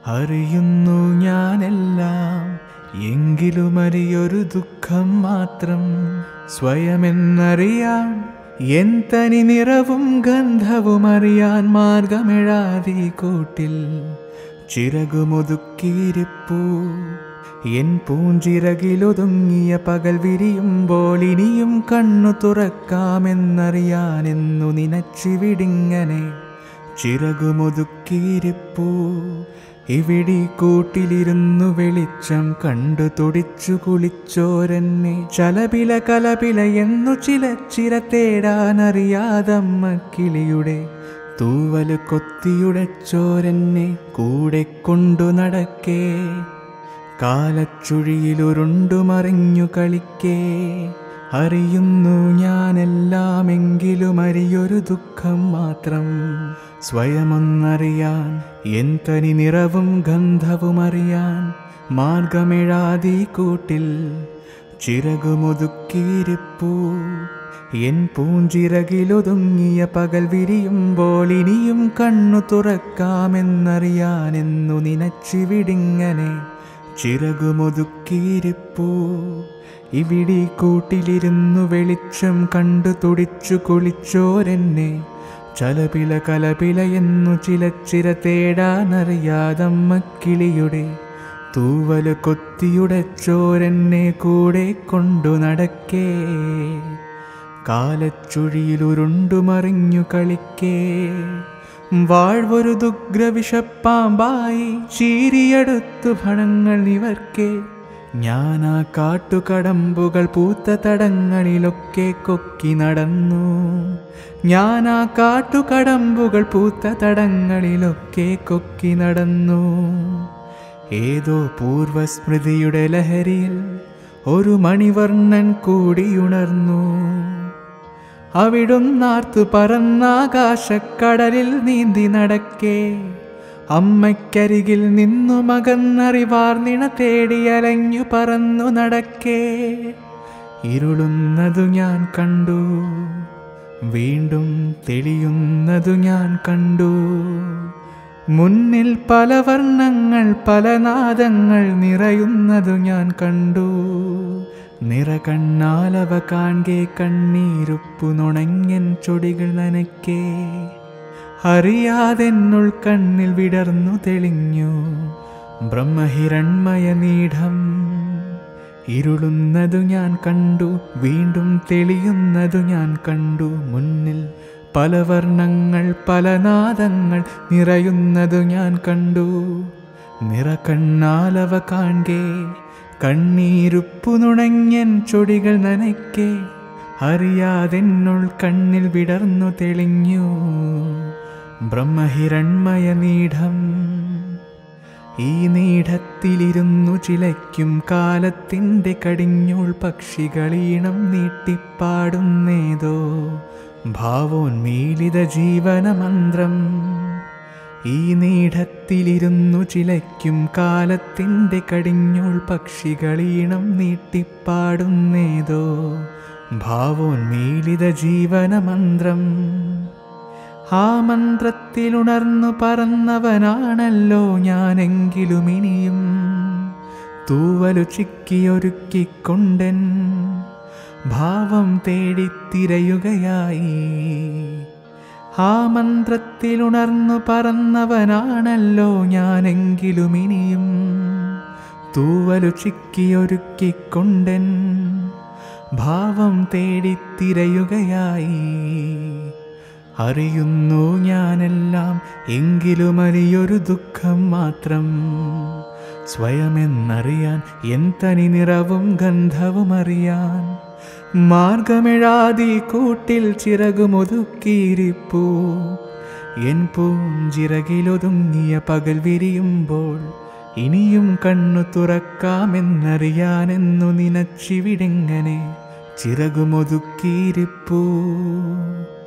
അറിയുന്നു ഞാനെല്ലാം എങ്കിലും അറിയൊരു ദുഃഖം മാത്രം സ്വയമെന്നറിയാൻ എൻ തനി നിറവും ഗന്ധവും അറിയാൻ മാർഗമെഴാതി കൂട്ടിൽ ചിറകുമൊതുക്കിയിരിപ്പൂ എൻ പൂഞ്ചിറകിലൊതുങ്ങിയ പകൽ വിരിയുമ്പോൾ ഇനിയും കണ്ണു തുറക്കാമെന്നറിയാനെന്നു നിനച്ചിവിടിങ്ങനെ ചിറകുമൊതുക്കിയിരിപ്പൂ ഇവിടി കൂട്ടിലിരുന്നു വെളിച്ചം കണ്ടു തുടിച്ചു കുളിച്ചോരെന്നെ ചലപില കലപില എന്നു ചിലച്ചിര തേടാനറിയാതമ്മ കിളിയുടെ തൂവല് കൊത്തിയുടച്ചോരെന്നെ കൂടെ കൊണ്ടു നടക്കേ കാലച്ചുഴിയിലുരുണ്ടു മറിഞ്ഞു കളിക്കേ അറിയുന്നു ഞാനെല്ലാമെങ്കിലും അറിയൊരു ദുഃഖം മാത്രം സ്വയമൊന്നറിയാൻ എൻ തനി നിറവും ഗന്ധവും അറിയാൻ മാർഗമെഴാതി കൂട്ടിൽ ചിറകുമൊതുക്കിയിരിപ്പൂ എൻ പൂഞ്ചിറകിലൊതുങ്ങിയ പകൽ വിരിയുമ്പോൾ ഇനിയും കണ്ണു തുറക്കാമെന്നറിയാനെന്നു നിനച്ചിവിടിങ്ങനെ ചിറകുമൊതുക്കിയിരിപ്പൂ ഇവിടി കൂട്ടിലിരുന്നു വെളിച്ചം കണ്ടു തുടിച്ചു കുളിച്ചോരെന്നെ ചലപില കലപില എന്നു ചിലച്ചിര തേടാനറിയാതമ്മ കിളിയുടെ തൂവല് കൊത്തിയുടച്ചോരെന്നെ കൂടെ കൊണ്ടു നടക്കേ കാലച്ചുഴിയിലുരുണ്ടു മറിഞ്ഞു കളിക്കേ വാഴ്വൊരു ദുഗ്രവിഷപ്പാമ്പായി ചീരിയെടുത്തു ഭണങ്ങൾ ഇവർക്കേ ഞാനാ കാട്ടുകടമ്പുകൾ പൂത്ത തടങ്ങളിലൊക്കെ കൊക്കി നടന്നു ഞാനാ കാട്ടുകടമ്പുകൾ പൂത്ത തടങ്ങളിലൊക്കെ കൊക്കി നടന്നു ഏതോ പൂർവസ്മൃതിയുടെ ലഹരിയിൽ ഒരു മണിവർണ്ണൻ കൂടിയുണർന്നു അവിടുന്നാർത്തു പറന്നാകാശക്കടലിൽ നീന്തി നടക്കേ അമ്മയ്ക്കരികിൽ നിന്നു മകന്നറിവാർ നിണ തേടി അലഞ്ഞു പറന്നു നടക്കേ ഇരുളുന്നതു ഞാൻ കണ്ടു വീണ്ടും തെളിയുന്നതു ഞാൻ കണ്ടു മുന്നിൽ പല വർണ്ണങ്ങൾ പല നാദങ്ങൾ നിറയുന്നതു ഞാൻ കണ്ടു നിറകണ്ണാലവ കാൺകെ കണ്ണീരുപ്പു നുണങ്ങൻ ചൊടികൾ നനയ്ക്കേ അറിയാതെന്നുൾ കണ്ണിൽ വിടർന്നു തെളിഞ്ഞു ബ്രഹ്മഹിരൺമയ നീഢം ഇരുളുന്നതു ഞാൻ കണ്ടു വീണ്ടും തെളിയുന്നതു ഞാൻ കണ്ടു മുന്നിൽ പല വർണ്ണങ്ങൾ പല നാദങ്ങൾ നിറയുന്നതു ഞാൻ കണ്ടു നിറകണ്ണാലവ കാൺകെ കണ്ണീരുപ്പു നുണങ്ങൻ ചൊടികൾ നനയ്ക്കേ അറിയാതെന്നുൾ കണ്ണിൽ വിടർന്നു തെളിഞ്ഞു ബ്രഹ്മഹിരൺമയ നീഢം ഈ നീഢത്തിലിരുന്നു ചിലയ്ക്കും കാലത്തിൻ്റെ കടിഞ്ഞൂൾ പക്ഷികളീണം നീട്ടിപ്പാടുന്നേതോ ഭാവോന്മീലിത ജീവനമന്ത്രം ഈ നീഢത്തിലിരുന്നു ചിലയ്ക്കും കാലത്തിൻ്റെ കടിഞ്ഞൂൾ പക്ഷികളീണം നീട്ടിപ്പാടുന്നേതോ ഭാവോന്മീലിത ജീവനമന്ത്രം ആ മന്ത്രത്തിലുണർന്നു പറന്നവനാണല്ലോ ഞാനെങ്കിലും ഇനിയും തൂവലു ചിക്കിയൊരുക്കിക്കൊണ്ടൻ ഭാവം തേടിത്തിരയുകയായി ആ മന്ത്രത്തിലുണർന്നു പറന്നവനാണല്ലോ ഞാനെങ്കിലും ഇനിയും തൂവലു ചിക്കിയൊരുക്കിക്കൊണ്ടൻ ഭാവം തേടിത്തിരയുകയായി അറിയുന്നു ഞാനെല്ലാം എങ്കിലും അറിയൊരു ദുഃഖം മാത്രം സ്വയമെന്നറിയാൻ എൻ തനി നിറവും ഗന്ധവും അറിയാൻ മാർഗമെഴാതി കൂട്ടിൽ ചിറകുമൊതുക്കിയിരിപ്പൂ എൻ പൂഞ്ചിറകിലൊതുങ്ങിയ പകൽ വിരിയുമ്പോൾ ഇനിയും കണ്ണു തുറക്കാമെന്നറിയാനെന്നു നിനച്ചിവിടെങ്ങനെ ചിറകുമൊതുക്കിയിരിപ്പൂ